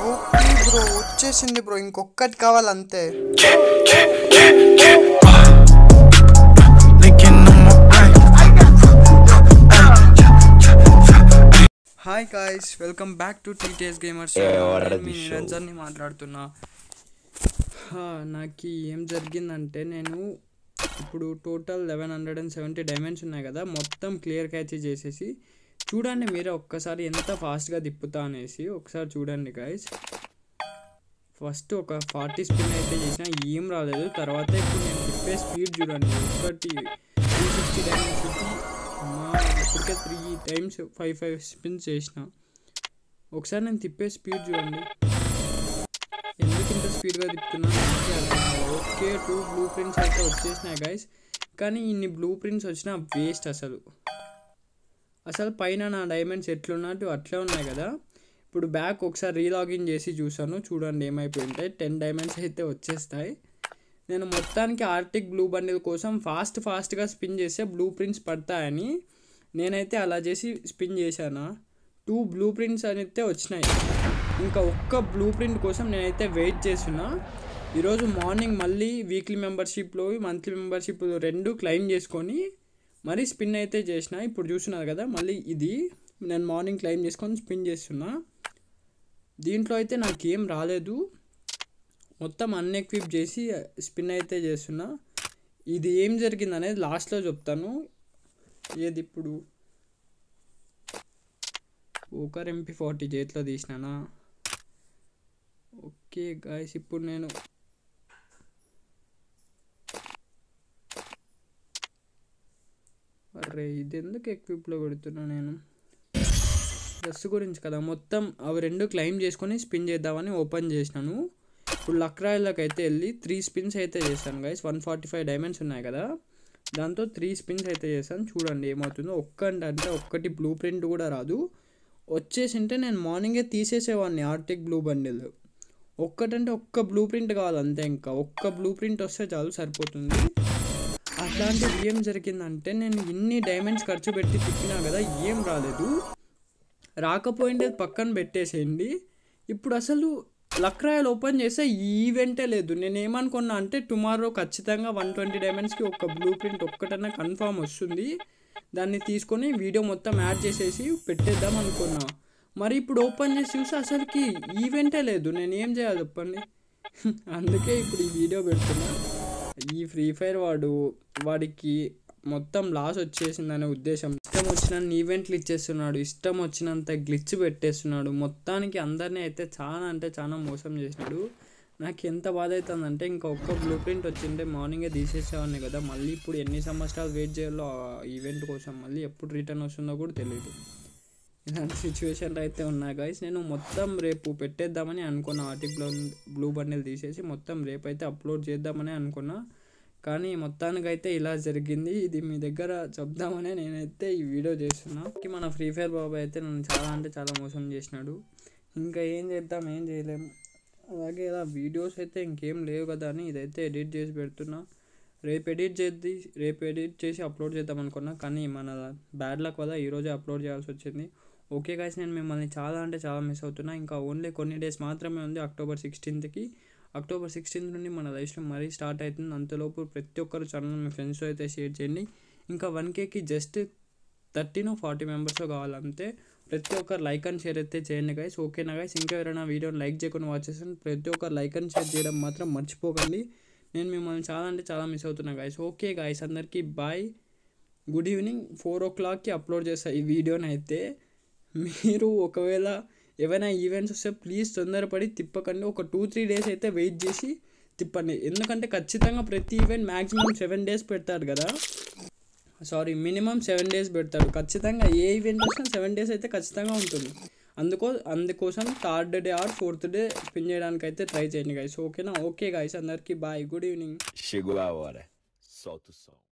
Okay bro వచ్చేసింది bro ఇంకొక్కటి కావాలంతే hi guys welcome back to TTS gamers మీ నిరంజన్ని మాట్లాడుతున్నా హా, నాకు ఏం జరిగిందంటే నేను ఇప్పుడు total eleven hundred and seventy diamonds ఉన్నాయి కదా మొత్తం క్లియర్ క్యాచ్ చేసేసి చూడండి మీరే ఒక్కసారి ఎంత ఫాస్ట్గా తిప్పుతా అనేసి ఒకసారి చూడండి గాయస్ ఫస్ట్ ఒక ఫార్టీ స్పిన్ అయితే చేసిన ఏం రాలేదు తర్వాత ఇప్పుడు నేను తిప్పే స్పీడ్ చూడండి ఒకటి త్రీ సిక్స్టీ డైమండ్స్ ఇప్పటికే three times five five spins చేసిన ఒకసారి నేను తిప్పే స్పీడ్ చూడండి ఎందుకు ఇంత స్పీడ్గా తిప్పుతున్నా ఓకే టూ బ్లూ ప్రింట్స్ అయితే వచ్చేసినాయి గైస్ కానీ ఇన్ని బ్లూ ప్రింట్స్ వచ్చినా వేస్ట్ అసలు అసలు పైన నా డైమండ్స్ ఎట్లున్నట్టు అట్లే ఉన్నాయి కదా ఇప్పుడు బ్యాక్ ఒకసారి రీలాగిన్ చేసి చూసాను చూడండి ఏమైపోయి ఉంటాయి టెన్ డైమండ్స్ అయితే వచ్చేస్తాయి నేను మొత్తానికి ఆర్టిక్ బ్లూ బండిల్ కోసం ఫాస్ట్ ఫాస్ట్గా స్పిన్ చేస్తే బ్లూ ప్రింట్స్ పడతాయని నేనైతే అలా చేసి స్పిన్ చేశాను టూ బ్లూ ప్రింట్స్ అయితే వచ్చినాయి ఇంకా ఒక్క బ్లూ ప్రింట్ కోసం నేనైతే వెయిట్ చేస్తున్నా ఈరోజు మార్నింగ్ మళ్ళీ వీక్లీ మెంబర్షిప్లో మంత్లీ మెంబర్షిప్ రెండు క్లెయిమ్ చేసుకొని మరీ స్పిన్ అయితే చేసిన ఇప్పుడు చూస్తున్నారు కదా మళ్ళీ ఇది నేను మార్నింగ్ క్లెయిమ్ చేసుకొని స్పిన్ చేస్తున్నా దీంట్లో అయితే నాకు ఏం రాలేదు మొత్తం అన్ఎక్విప్ చేసి స్పిన్ అయితే చేస్తున్నా ఇది ఏం జరిగింది అనేది లాస్ట్లో చెప్తాను ఏది ఇప్పుడు ఓకర్ ఎంపీ ఫార్టీ చేతిలో తీసినానా ఓకే గాయస్ ఇప్పుడు నేను అరే ఇది ఎందుకు ఎక్విప్లో పెడుతున్నా నేను డ్రెస్ గురించి కదా మొత్తం అవి రెండు క్లెయిమ్ చేసుకొని స్పిన్ చేద్దామని ఓపెన్ చేసినాను ఇప్పుడు లక్రాయిల్లోకి అయితే వెళ్ళి త్రీ స్పిన్స్ అయితే చేస్తాను guys one forty five diamonds ఉన్నాయి కదా దాంతో త్రీ స్పిన్స్ అయితే చేస్తాను చూడండి ఏమవుతుందో ఒక్కటి అంటే ఒక్కటి బ్లూ ప్రింట్ కూడా రాదు వచ్చేసింటే నేను మార్నింగే తీసేసేవాడిని ఆర్టిక్ బ్లూ బండిల్ ఒక్కటంటే ఒక్క బ్లూ ప్రింట్ కావాలి అంతే ఇంకా ఒక్క బ్లూ ప్రింట్ వస్తే చాలు సరిపోతుంది అట్లాంటిది ఏం జరిగిందంటే నేను ఇన్ని డైమండ్స్ ఖర్చు పెట్టి తిప్పినా కదా ఏం రాలేదు రాకపోయిండేది పక్కన పెట్టేసేయండి ఇప్పుడు అసలు లక్రాయలు ఓపెన్ చేస్తే ఈ ఈవెంటే లేదు నేను ఏమనుకున్నా అంటే టుమారో ఖచ్చితంగా వన్ ట్వంటీ డైమండ్స్కి ఒక బ్లూ ప్రింట్ ఒక్కటన్నా కన్ఫామ్ వస్తుంది దాన్ని తీసుకొని వీడియో మొత్తం యాడ్ చేసేసి పెట్టేద్దాం అనుకున్నా మరి ఇప్పుడు ఓపెన్ చేసి చూస్తే అసలుకి ఈవెంటే లేదు నేను ఏం చేయాలి చెప్పండి అందుకే ఇప్పుడు ఈ వీడియో పెడుతున్నా ఈ ఫ్రీ ఫైర్ వాడు వాడికి మొత్తం లాస్ వచ్చేసిందనే ఉద్దేశం ఇష్టం వచ్చిన ఈవెంట్లు ఇచ్చేస్తున్నాడు ఇష్టం వచ్చినంత గ్లిచ్ పెట్టేస్తున్నాడు మొత్తానికి అందరినీ అయితే చాలా అంటే చాలా మోసం చేసినాడు నాకు ఎంత బాధ అవుతుందంటే ఇంకా ఒక్క బ్లూ ప్రింట్ వచ్చింటే మార్నింగే తీసేసేవాడిని కదా మళ్ళీ ఇప్పుడు ఎన్ని సంవత్సరాలు వెయిట్ చేయాలో ఆ ఈవెంట్ కోసం మళ్ళీ ఎప్పుడు రిటర్న్ వస్తుందో కూడా తెలియదు ఇలాంటి సిచ్యువేషన్లో అయితే ఉన్నాయి గాయస్ నేను మొత్తం రేపు పెట్టేద్దామని అనుకున్నా ఆర్టిక్ బ్లూ బ్లూ బండిల్ తీసేసి మొత్తం రేపు అయితే అప్లోడ్ చేద్దామని అనుకున్నా కానీ మొత్తానికైతే ఇలా జరిగింది ఇది మీ దగ్గర చెప్దామనే నేనైతే ఈ వీడియో చేస్తున్నా మన ఫ్రీ ఫైర్ బాబాయ్ అయితే నన్ను చాలా అంటే చాలా మోసం చేసినాడు ఇంకా ఏం చేద్దాం ఏం చేయలేము అలాగే ఇలా వీడియోస్ అయితే ఇంకేం లేవు కదా అని ఇదైతే ఎడిట్ చేసి పెడుతున్నా రేపు ఎడిట్ చేద్ది రేపు ఎడిట్ చేసి అప్లోడ్ చేద్దాం అనుకున్నా కానీ మన బ్యాడ్ లక్ వల్ల ఈరోజే అప్లోడ్ చేయాల్సి వచ్చింది ఓకే గాయస్ నేను మిమ్మల్ని చాలా అంటే చాలా మిస్ అవుతున్నా ఇంకా ఓన్లీ కొన్ని డేస్ మాత్రమే ఉంది అక్టోబర్ సిక్స్టీన్త్కి అక్టోబర్ సిక్స్టీన్త్ నుండి మన లైఫ్ స్ట్రీమ్ మరీ స్టార్ట్ అవుతుంది అంతలోపు ప్రతి ఒక్కరు ఛానల్ మీ ఫ్రెండ్స్తో అయితే షేర్ చేయండి ఇంకా వన్ కేకి జస్ట్ థర్టీనో ఫార్టీ మెంబర్స్ కావాలంతే ప్రతి ఒక్కరు లైక్ అండ్ షేర్ అయితే చేయండి గైస్ ఓకేనా గైస్ ఇంకా ఎవరైనా వీడియోని లైక్ చేయకుండా వాచ్ చేస్తాను ప్రతి ఒక్కరు లైక్ అండ్ షేర్ చేయడం మాత్రం మర్చిపోకండి నేను మిమ్మల్ని చాలా అంటే చాలా మిస్ అవుతున్నా గైస్ ఓకే గైస్ అందరికీ బాయ్ గుడ్ ఈవినింగ్ ఫోర్ ఓ క్లాక్కి అప్లోడ్ చేస్తా ఈ వీడియోని అయితే మీరు ఒకవేళ ఏవైనా ఈవెంట్స్ వస్తే ప్లీజ్ తొందరపడి తిప్పకండి ఒక టూ త్రీ డేస్ అయితే వెయిట్ చేసి తిప్పండి ఎందుకంటే ఖచ్చితంగా ప్రతి ఈవెంట్ మ్యాక్సిమం సెవెన్ డేస్ పెడతాడు కదా సారీ మినిమం సెవెన్ డేస్ పెడతాడు ఖచ్చితంగా ఏ ఈవెంట్ వచ్చినా సెవెన్ డేస్ అయితే ఖచ్చితంగా ఉంటుంది అందుకో అందుకోసం third day or fourth day spin చేయడానికి అయితే ట్రై చేయండి గైస్ ఓకేనా ఓకే గైస్ అందరికీ bye good evening Chegou a hora. Solta o som.